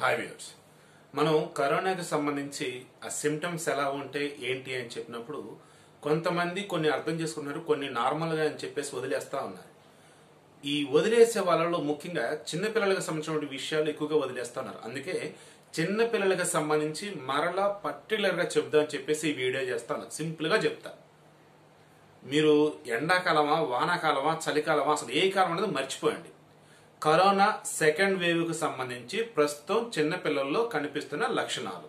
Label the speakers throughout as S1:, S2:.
S1: hi viewers మనం కరోనాకి సంబంధించి ఆ సిమ్టమ్స్ ఎలా ఉంటాయి ఏంటి అని చెప్పినప్పుడు కొంతమంది కొన్ని అర్థం చేసుకున్నారు కొన్ని నార్మల్గా అని చెప్పేసి వదిలేస్తా ఉన్నారు ఈ వదిలేసే వాళ్ళలో ముఖ్యంగా చిన్నపిల్లలకు సంబంధించిన విషయాలు ఎక్కువగా వదిలేస్తా ఉన్నారు అందుకే చిన్నపిల్లలకు సంబంధించి మరలా పర్టికులర్గా చెప్దామని చెప్పేసి ఈ వీడియో చేస్తాను సింపుల్గా చెప్తా మీరు ఎండాకాలమా వానాకాలమా చలికాలమా అసలు ఏ కాలం అనేది మర్చిపోయండి కరోనా సెకండ్ వేవ్కి సంబంధించి ప్రస్తుతం చిన్నపిల్లల్లో కనిపిస్తున్న లక్షణాలు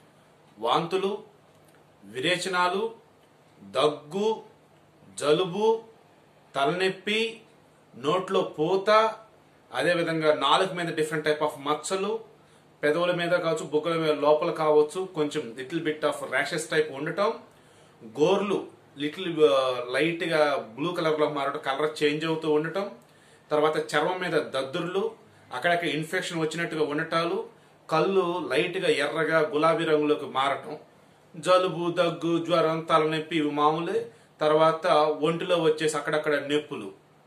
S1: వాంతులు విరేచనాలు దగ్గు జలుబు తలనొప్పి నోట్లో పూత అదేవిధంగా నాలుగు మీద డిఫరెంట్ టైప్ ఆఫ్ మచ్చలు పెదవుల మీద కావచ్చు బుగ్గల మీద లోపల కావచ్చు కొంచెం little bit of rashes type ఉండటం గోర్లు లిటిల్ లైట్ గా బ్లూ కలర్ లో మారడం కలర్ చేంజ్ అవుతూ ఉండటం తర్వాత చర్మం మీద దద్దుర్లు అక్కడక్కడ ఇన్ఫెక్షన్ వచ్చినట్టుగా ఉండటాలు కళ్ళు లైట్ గా ఎర్రగా గులాబీ రంగులోకి మారటం జలుబు దగ్గు జ్వరం తలనొప్పి ఇవి మామూలే తర్వాత ఒంటిలో వచ్చేసి అక్కడక్కడ నొప్పులు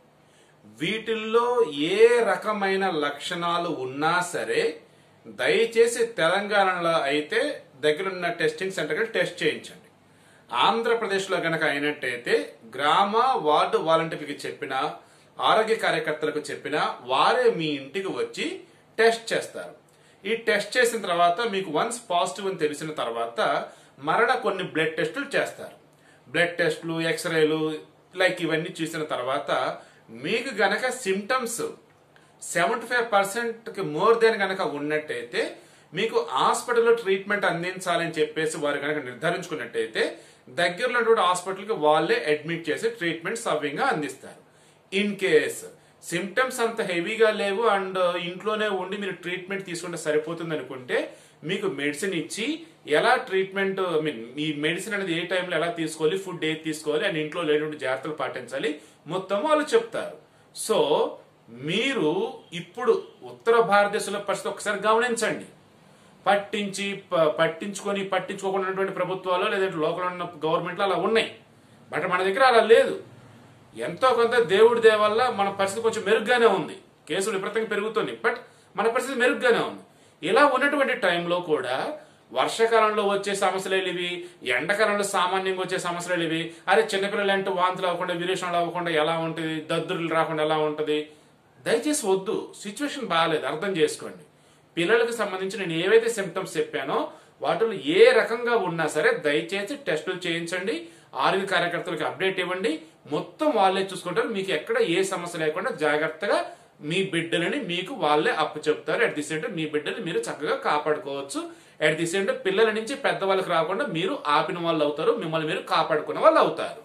S1: వీటిల్లో ఏ రకమైన లక్షణాలు ఉన్నా సరే దయచేసి తెలంగాణలో అయితే దగ్గరున్న టెస్టింగ్ సెంటర్కి టెస్ట్ చేయించండి ఆంధ్రప్రదేశ్లో గనక అయినట్టయితే గ్రామ వార్డు వాలంటీర్లకి చెప్పిన ఆరోగ్య కార్యకర్తలకు చెప్పిన వారే మీ ఇంటికి వచ్చి టెస్ట్ చేస్తారు ఈ టెస్ట్ చేసిన తర్వాత మీకు వన్స్ పాజిటివ్ అని తెలిసిన తర్వాత మరణ కొన్ని బ్లడ్ టెస్టులు చేస్తారు బ్లడ్ టెస్టులు ఎక్స్రేలు లైక్ ఇవన్నీ చూసిన తర్వాత మీకు గనక సిమ్టమ్స్ సెవెంటీ ఫైవ్ పర్సెంట్కి మోర్ దెన్ కనుక ఉన్నట్టయితే మీకు హాస్పిటల్లో ట్రీట్మెంట్ అందించాలని చెప్పేసి వారు కనుక నిర్ధారించుకున్నట్టయితే దగ్గరలో ఉన్నటువంటి హాస్పిటల్కి వాళ్ళే అడ్మిట్ చేసి ట్రీట్మెంట్ సవ్యంగా అందిస్తారు ఇన్ కేస్ సిమ్టమ్స్ అంత హెవీగా లేవు అండ్ ఇంట్లోనే ఉండి మీరు ట్రీట్మెంట్ తీసుకుంటే సరిపోతుంది అనుకుంటే మీకు మెడిసిన్ ఇచ్చి ఎలా ట్రీట్మెంట్ ఐ మీన్ ఈ మెడిసిన్ అనేది ఏ టైంలో ఎలా తీసుకోవాలి ఫుడ్ ఏది తీసుకోవాలి అండ్ ఇంట్లో లేనటువంటి జాగ్రత్తలు పాటించాలి మొత్తం వాళ్ళు చెప్తారు సో మీరు ఇప్పుడు ఉత్తర భారతదేశంలో పరిస్థితి ఒకసారి గమనించండి పట్టించి ప- పట్టించుకొని పట్టించుకోకుండా ఉన్నటువంటి ప్రభుత్వాలు లేదంటే లోకల్ ఉన్న గవర్నమెంట్లు అలా ఉన్నాయి బట్ మన దగ్గర అలా లేదు ఎంతో కొంత దేవుడి దయ వల్ల మన పరిస్థితి కొంచెం మెరుగ్గానే ఉంది కేసులు విపరీతంగా పెరుగుతుంది బట్ మన పరిస్థితి మెరుగ్గానే ఉంది ఇలా ఉన్నటువంటి టైంలో కూడా వర్షాకాలంలో వచ్చే సమస్యలు ఇవి ఎండాకాలంలో సామాన్యంగా వచ్చే సమస్యలు ఇవి అరే చిన్నపిల్లలు అంటే వాంతులు అవ్వకుండా విరేషణలు అవ్వకుండా ఎలా ఉంటుంది దద్దురులు రాకుండా ఎలా ఉంటుంది దయచేసి వద్దు సిచ్యువేషన్ బాగాలేదు అర్థం చేసుకోండి పిల్లలకు సంబంధించి నేను ఏవైతే సిమ్టమ్స్ చెప్పానో వాటిలో ఏ రకంగా ఉన్నా సరే దయచేసి టెస్టులు చేయించండి ఆరోగ్య కార్యకర్తలకు అప్డేట్ ఇవ్వండి మొత్తం వాళ్ళే చూసుకుంటారు మీకు ఎక్కడ ఏ సమస్య లేకుండా జాగ్రత్తగా మీ బిడ్డలని మీకు వాళ్ళే అప్పు చెప్తారు అట్ ది సేమ్ టైం మీ బిడ్డలు మీరు చక్కగా కాపాడుకోవచ్చు అట్ ది సేమ్ టైం పిల్లల నుంచి పెద్దవాళ్ళకి రాకుండా మీరు ఆపిన వాళ్ళు అవుతారు మిమ్మల్ని మీరు కాపాడుకునే వాళ్ళు అవుతారు